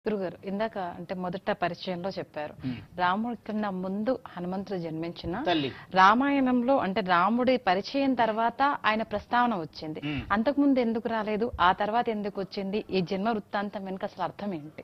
గురుగారు ఇందాక అంటే మొదట పరిచయంలో చెప్పారు రాముడి కన్నా ముందు హనుమంతుడు జన్మించిన తల్లి రామాయణంలో అంటే రాముడి పరిచయం తర్వాత ఆయన ప్రస్తావన వచ్చింది మ్మ్. అంతకుముందు ఎందుకు రాలేదు ఆ తర్వాత ఎందుకు వచ్చింది ఈ జన్మ వృత్తాంతం వెనుక అసలు అర్థం ఏంటి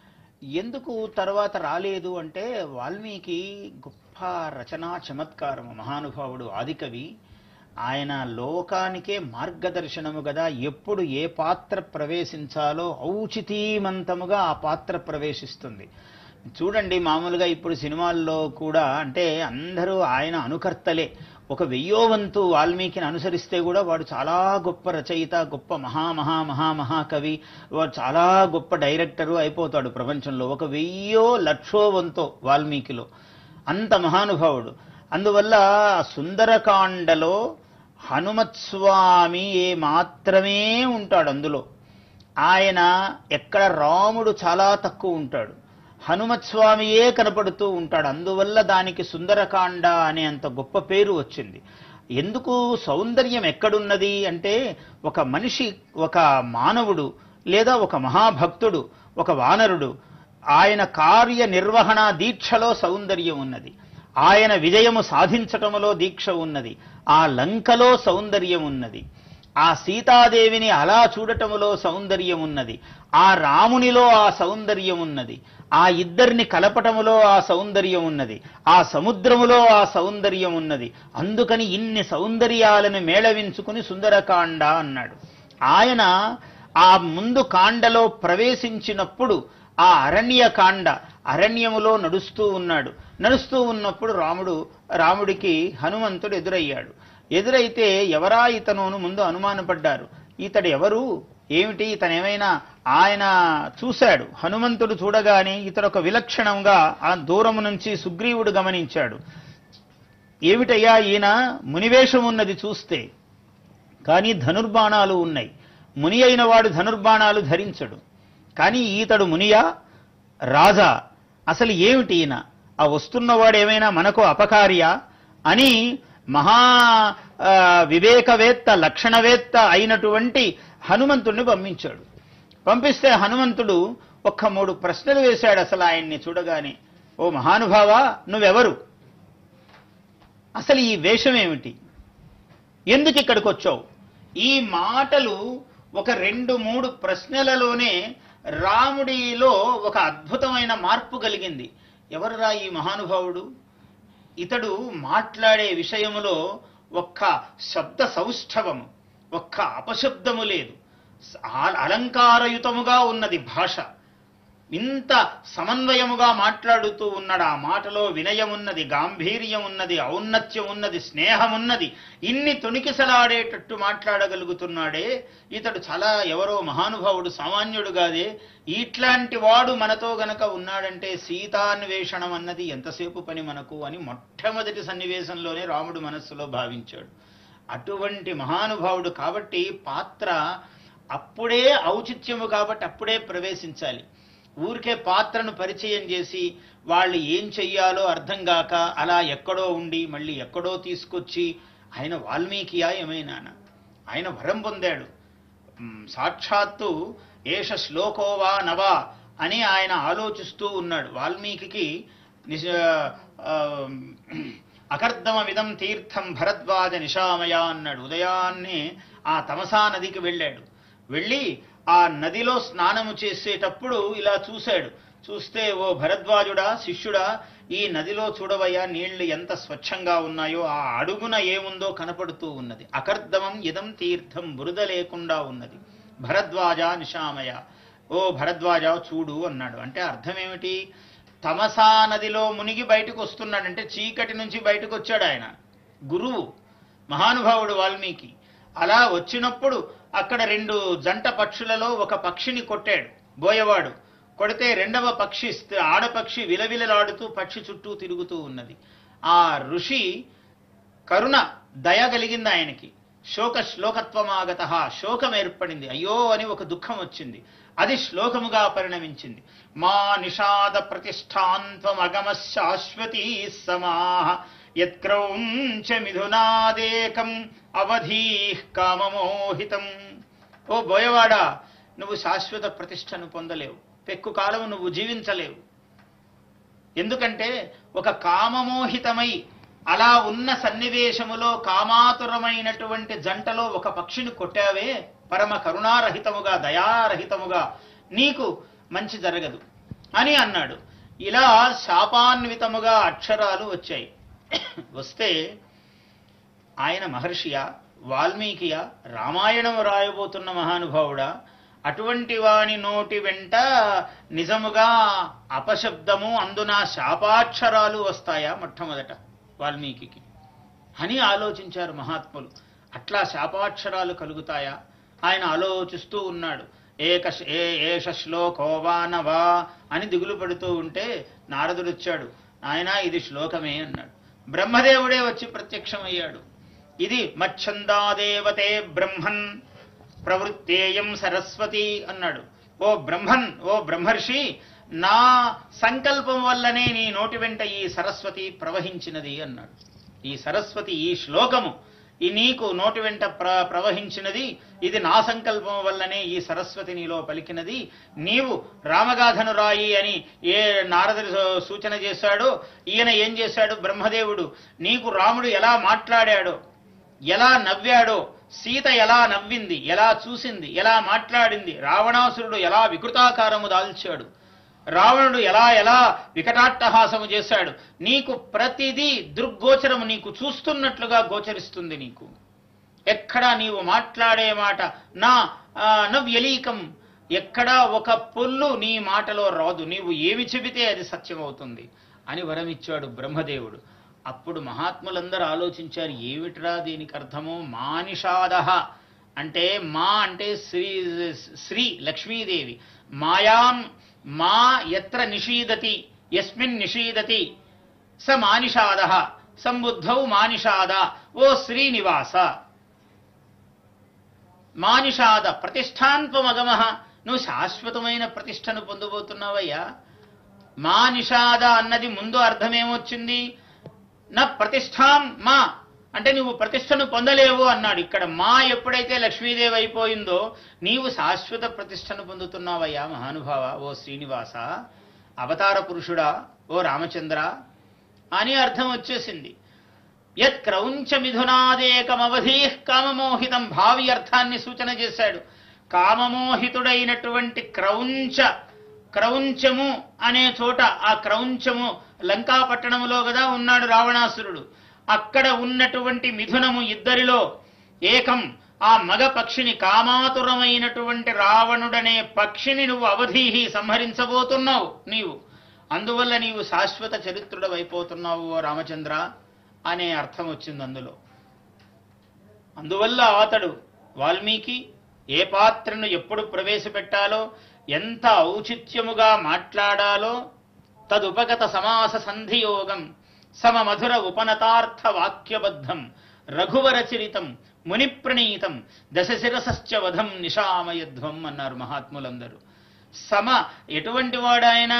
ఎందుకు తర్వాత రాలేదు అంటే వాల్మీకి గొప్ప రచనా చమత్కారము మహానుభావుడు ఆదికవి ఆయన లోకానికే మార్గదర్శనము కదా ఎప్పుడు ఏ పాత్ర ప్రవేశించాలో ఔచితీమంతముగా ఆ పాత్ర ప్రవేశిస్తుంది చూడండి మామూలుగా ఇప్పుడు సినిమాల్లో కూడా అంటే అందరూ ఆయన అనుకర్తలే ఒక వెయ్యో వంతు వాల్మీకిని అనుసరిస్తే కూడా వాడు చాలా గొప్ప రచయిత గొప్ప మహా మహా మహా మహాకవి వాడు చాలా గొప్ప డైరెక్టరు అయిపోతాడు ప్రపంచంలో ఒక వెయ్యో లక్షో వంతో వాల్మీకిలో అంత మహానుభావుడు అందువల్ల సుందరకాండలో హనుమత్ స్వామి ఏ మాత్రమే ఉంటాడు అందులో ఆయన ఎక్కడ రాముడు చాలా తక్కువ ఉంటాడు హనుమత్ స్వామియే కనపడుతూ ఉంటాడు అందువల్ల దానికి సుందరకాండ అనే అంత గొప్ప పేరు వచ్చింది ఎందుకు సౌందర్యం ఎక్కడున్నది అంటే ఒక మనిషి ఒక మానవుడు లేదా ఒక మహాభక్తుడు ఒక వానరుడు ఆయన కార్య నిర్వహణ దీక్షలో సౌందర్యం ఉన్నది ఆయన విజయము సాధించటములో దీక్ష ఉన్నది ఆ లంకలో సౌందర్యం ఉన్నది ఆ సీతాదేవిని అలా చూడటములో సౌందర్యం ఉన్నది ఆ రామునిలో ఆ సౌందర్యం ఉన్నది ఆ ఇద్దరిని కలపటములో ఆ సౌందర్యం ఉన్నది ఆ సముద్రములో ఆ సౌందర్యం ఉన్నది అందుకని ఇన్ని సౌందర్యాలను మేళవించుకుని సుందరకాండ అన్నాడు ఆయన ఆ ముందు కాండలో ప్రవేశించినప్పుడు ఆ అరణ్య కాండ అరణ్యములో నడుస్తూ ఉన్నాడు నడుస్తూ ఉన్నప్పుడు రాముడు రాముడికి హనుమంతుడు ఎదురయ్యాడు ఎదురైతే ఎవరా ఇతను అని ముందు అనుమానపడ్డారు ఇతడు ఎవరు ఏమిటి ఇతను ఏమైనా ఆయన చూశాడు హనుమంతుడు చూడగానే ఇతడు ఒక విలక్షణంగా ఆ దూరము నుంచి సుగ్రీవుడు గమనించాడు ఏమిటయ్యా ఈయన మునివేషం ఉన్నది చూస్తే కానీ ధనుర్బాణాలు ఉన్నాయి ముని అయిన వాడు ధనుర్బాణాలు ధరించడు కానీ ఈతడు మునియా రాజా అసలు ఏమిటి ఈయన ఆ వస్తున్నవాడు ఏమైనా మనకు అపకార్యా అని మహా ఆ, వివేకవేత్త లక్షణవేత్త అయినటువంటి హనుమంతుడిని పంపించాడు పంపిస్తే హనుమంతుడు ఒక్క మూడు ప్రశ్నలు వేశాడు అసలు ఆయన్ని చూడగానే ఓ మహానుభావా నువ్వెవరు అసలు ఈ వేషం ఏమిటి ఎందుకు ఇక్కడికి వచ్చావు ఈ మాటలు ఒక రెండు మూడు ప్రశ్నలలోనే రాముడిలో ఒక అద్భుతమైన మార్పు కలిగింది ఎవరురా ఈ మహానుభావుడు ఇతడు మాట్లాడే విషయములో ఒక్క శబ్ద సౌష్ఠవము ఒక్క అపశబ్దము లేదు ఆ- అలంకారయుతముగా ఉన్నది భాష ఇంత సమన్వయముగా మాట్లాడుతూ ఉన్నాడు ఆ మాటలో వినయం ఉన్నది గాంభీర్యం ఉన్నది ఔన్నత్యం ఉన్నది స్నేహం ఉన్నది ఇన్ని తొణికిసలాడేటట్టు మాట్లాడగలుగుతున్నాడే ఇతడు చాలా ఎవరో మహానుభావుడు సామాన్యుడు కాదే ఇట్లాంటి వాడు మనతో గనక ఉన్నాడంటే సీతాన్వేషణం అన్నది ఎంతసేపు పని మనకు అని మొట్టమొదటి సన్నివేశంలోనే రాముడు మనస్సులో భావించాడు అటువంటి మహానుభావుడు కాబట్టి పాత్ర అప్పుడే ఔచిత్యము కాబట్టి అప్పుడే ప్రవేశించాలి ఊరికే పాత్రను పరిచయం చేసి వాళ్ళు ఏం చెయ్యాలో అర్థం కాక అలా ఎక్కడో ఉండి మళ్ళీ ఎక్కడో తీసుకొచ్చి ఆయన వాల్మీకియా ఏమైనా ఆయన వరం పొందాడు మ్, సాక్షాత్తు ఏష శ్లోకోవా నవా అని ఆయన ఆలోచిస్తూ ఉన్నాడు వాల్మీకి నిజ ఆ, అకర్దమమిదం తీర్థం భరద్వాజ నిశామయ అన్నాడు ఉదయాన్నే ఆ తమసా నదికి వెళ్ళాడు వెళ్ళి ఆ నదిలో స్నానము చేసేటప్పుడు ఇలా చూశాడు చూస్తే ఓ భరద్వాజుడా శిష్యుడా ఈ నదిలో చూడవయ్యా నీళ్లు ఎంత స్వచ్ఛంగా ఉన్నాయో ఆ అడుగున ఏముందో కనపడుతూ ఉన్నది అకర్దమం ఇదం తీర్థం బురద లేకుండా ఉన్నది భరద్వాజ నిశామయ ఓ భరద్వాజ చూడు అన్నాడు అంటే అర్థం ఏమిటి తమసా నదిలో మునిగి బయటకు వస్తున్నాడు అంటే చీకటి నుంచి బయటకు వచ్చాడు ఆయన గురువు మహానుభావుడు వాల్మీకి అలా వచ్చినప్పుడు అక్కడ రెండు జంట పక్షులలో ఒక పక్షిని కొట్టాడు బోయవాడు కొడితే రెండవ పక్షి స్థ- ఆడపక్షి విలవిలలాడుతూ పక్షి చుట్టూ తిరుగుతూ ఉన్నది ఆ ఋషి కరుణ దయ కలిగింది ఆయనకి శోక శ్లోకత్వమాగత శోకం ఏర్పడింది అయ్యో అని ఒక దుఃఖం వచ్చింది అది శ్లోకముగా పరిణమించింది మా నిషాద ప్రతిష్టాంత్వమగమ శాశ్వతీ సమాహ యత్క్రౌంచ మిథునాదేకం అవధీ కామమోహితం ఓ బోయవాడా నువ్వు శాశ్వత ప్రతిష్టను పొందలేవు పెక్కు కాలం నువ్వు జీవించలేవు ఎందుకంటే ఒక కామమోహితమై అలా ఉన్న సన్నివేశములో కామాతురమైనటువంటి జంటలో ఒక పక్షిని కొట్టావే పరమ కరుణారహితముగా దయారహితముగా నీకు మంచి జరగదు అని అన్నాడు ఇలా శాపాన్వితముగా అక్షరాలు వచ్చాయి వస్తే ఆయన మహర్షియా వాల్మీకియా రామాయణం రాయబోతున్న మహానుభావుడా అటువంటి వాని నోటి వెంట నిజముగా అపశబ్దము అందున శాపాక్షరాలు వస్తాయా మొట్టమొదట వాల్మీకి అని ఆలోచించారు మహాత్ములు అట్లా శాపాక్షరాలు కలుగుతాయా ఆయన ఆలోచిస్తూ ఉన్నాడు ఏక ఏ ఏష శ్లోకోవానవా అని దిగులు పడుతూ ఉంటే నారదుడు వచ్చాడు ఆయన ఇది శ్లోకమే అన్నాడు బ్రహ్మదేవుడే వచ్చి ప్రత్యక్షమయ్యాడు ఇది మచ్ఛందాదేవతే బ్రహ్మన్ ప్రవృత్తేయం సరస్వతి అన్నాడు ఓ బ్రహ్మన్ ఓ బ్రహ్మర్షి నా సంకల్పం వల్లనే నీ నోటి వెంట ఈ సరస్వతి ప్రవహించినది అన్నాడు ఈ సరస్వతి ఈ శ్లోకము ఈ నీకు నోటి వెంట ప్ర ప్రవహించినది ఇది నా సంకల్పం వల్లనే ఈ సరస్వతి నీలో పలికినది నీవు రామగాథను రాయి అని ఏ నారదుడు సూచన చేశాడో ఈయన ఏం చేశాడు బ్రహ్మదేవుడు నీకు రాముడు ఎలా మాట్లాడాడో ఎలా నవ్వాడో సీత ఎలా నవ్వింది ఎలా చూసింది ఎలా మాట్లాడింది రావణాసురుడు ఎలా వికృతాకారము దాల్చాడు రావణుడు ఎలా ఎలా వికటాట్టహాసము చేశాడు నీకు ప్రతిదీ దృగ్గోచరము నీకు చూస్తున్నట్లుగా గోచరిస్తుంది నీకు ఎక్కడా నీవు మాట్లాడే మాట నా ఆ, నవ్యలీకం ఎక్కడా ఒక పొల్లు నీ మాటలో రాదు నీవు ఏమి చెబితే అది సత్యమవుతుంది అని వరమిచ్చాడు బ్రహ్మదేవుడు అప్పుడు మహాత్ములందరూ ఆలోచించారు ఏమిట్రా దీనికి అర్థము మానిషాద అంటే మా అంటే శ్రీ శ్రీ లక్ష్మీదేవి మాయాం మా ఎత్ర నిషీదతి యస్మిన్ నిషీదతి స మానిషాద సంబుద్ధౌ మానిషాద ఓ శ్రీనివాస మానిషాద ప్రతిష్టాన్పమగమ నువ్వు శాశ్వతమైన ప్రతిష్టను పొందబోతున్నావయ్యా మా నిషాద అన్నది ముందు అర్థమేమొచ్చింది నా ప్రతిష్టాం మా అంటే నువ్వు ప్రతిష్టను పొందలేవు అన్నాడు ఇక్కడ మా ఎప్పుడైతే లక్ష్మీదేవి అయిపోయిందో నీవు శాశ్వత ప్రతిష్టను పొందుతున్నావయ్యా మహానుభావ ఓ శ్రీనివాస అవతార పురుషుడా ఓ రామచంద్ర అని అర్థం వచ్చేసింది యత్ క్రౌంచ మిథునాదేకమవధీ కామమోహితం భావి అర్థాన్ని సూచన చేశాడు కామమోహితుడైనటువంటి క్రౌంచ క్రౌంచము అనే చోట ఆ క్రౌంచము లంకా పట్టణములో కదా ఉన్నాడు రావణాసురుడు అక్కడ ఉన్నటువంటి మిథునము ఇద్దరిలో ఏకం ఆ మగ పక్షిని కామాతురమైనటువంటి రావణుడనే పక్షిని నువ్వు అవధీహి సంహరించబోతున్నావు నీవు అందువల్ల నీవు శాశ్వత చరిత్రుడవైపోతున్నావు ఓ రామచంద్ర అనే అర్థం వచ్చింది అందులో అందువల్ల అతడు వాల్మీకి ఏ పాత్రను ఎప్పుడు ప్రవేశపెట్టాలో ఎంత ఔచిత్యముగా మాట్లాడాలో తదుపగత సమాస సంధియోగం సమమధుర ఉపనతార్థ వాక్యబద్ధం రఘువరచరితం మునిప్రణీతం దశశిరసశ్చ వధం నిశామయధ్వం అన్నారు మహాత్ములందరూ సమ ఎటువంటి వాడాయన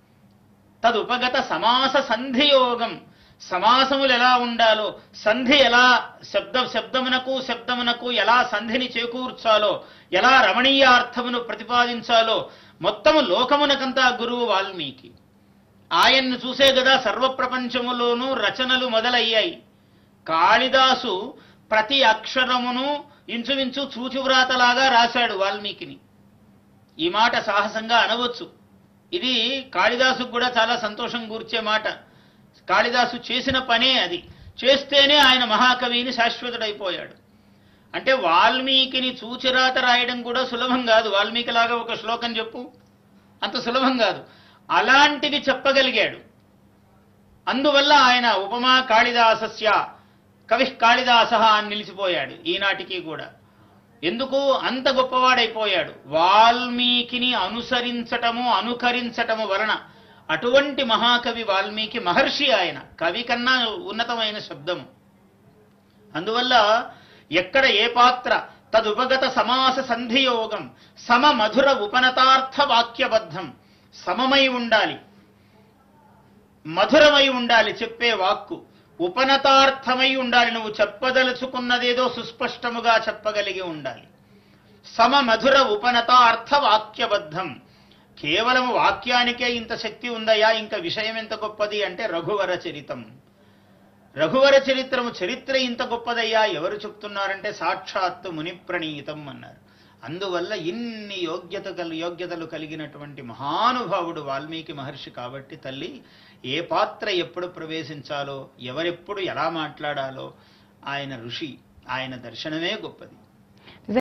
తదుపగత సమాస సంధియోగం సమాసములు ఎలా ఉండాలో సంధి ఎలా శబ్ద శబ్దమునకు శబ్దమునకు ఎలా సంధిని చేకూర్చాలో ఎలా రమణీయ అర్థమును ప్రతిపాదించాలో మొత్తము లోకమునకంతా గురువు వాల్మీకి ఆయన్ను చూసే కదా సర్వప్రపంచములోనూ రచనలు మొదలయ్యాయి కాళిదాసు ప్రతి అక్షరమును ఇంచుమించు చూచువ్రాతలాగా రాశాడు వాల్మీకిని ఈ మాట సాహసంగా అనవచ్చు ఇది కాళిదాసుకు కూడా చాలా సంతోషం కూర్చే మాట కాళిదాసు చేసిన పనే అది చేస్తేనే ఆయన మహాకవిని శాశ్వతుడైపోయాడు అంటే వాల్మీకిని చూచిరాత రాయడం కూడా సులభం కాదు వాల్మీకి లాగా ఒక శ్లోకం చెప్పు అంత సులభం కాదు అలాంటిది చెప్పగలిగాడు అందువల్ల ఆయన ఉపమా కాళిదాసస్య కవి కాళిదాస అని నిలిచిపోయాడు ఈనాటికి కూడా ఎందుకు అంత గొప్పవాడైపోయాడు వాల్మీకిని అనుసరించటము అనుకరించటము వలన అటువంటి మహాకవి వాల్మీకి మహర్షి ఆయన కవి కన్నా ఉన్నతమైన శబ్దము అందువల్ల ఎక్కడ ఏ పాత్ర తదుపగత సమాస సంధియోగం సమ మధుర ఉపనతార్థ వాక్యబద్ధం సమమై ఉండాలి మధురమై ఉండాలి చెప్పే వాక్కు ఉపనతార్థమై ఉండాలి నువ్వు చెప్పదలుచుకున్నదేదో సుస్పష్టముగా చెప్పగలిగి ఉండాలి సమ మధుర ఉపనతార్థ వాక్యబద్ధం కేవలం వాక్యానికే ఇంత శక్తి ఉందయా ఇంకా విషయం ఎంత గొప్పది అంటే రఘువర చరితం రఘువర చరిత్రము చరిత్ర ఇంత గొప్పదయ్యా ఎవరు చెప్తున్నారంటే సాక్షాత్తు ముని ప్రణీతం అన్నారు అందువల్ల ఇన్ని యోగ్యత కల్ యోగ్యతలు కలిగినటువంటి మహానుభావుడు వాల్మీకి మహర్షి కాబట్టి తల్లి ఏ పాత్ర ఎప్పుడు ప్రవేశించాలో ఎవరెప్పుడు ఎలా మాట్లాడాలో ఆయన ఋషి ఆయన దర్శనమే గొప్పది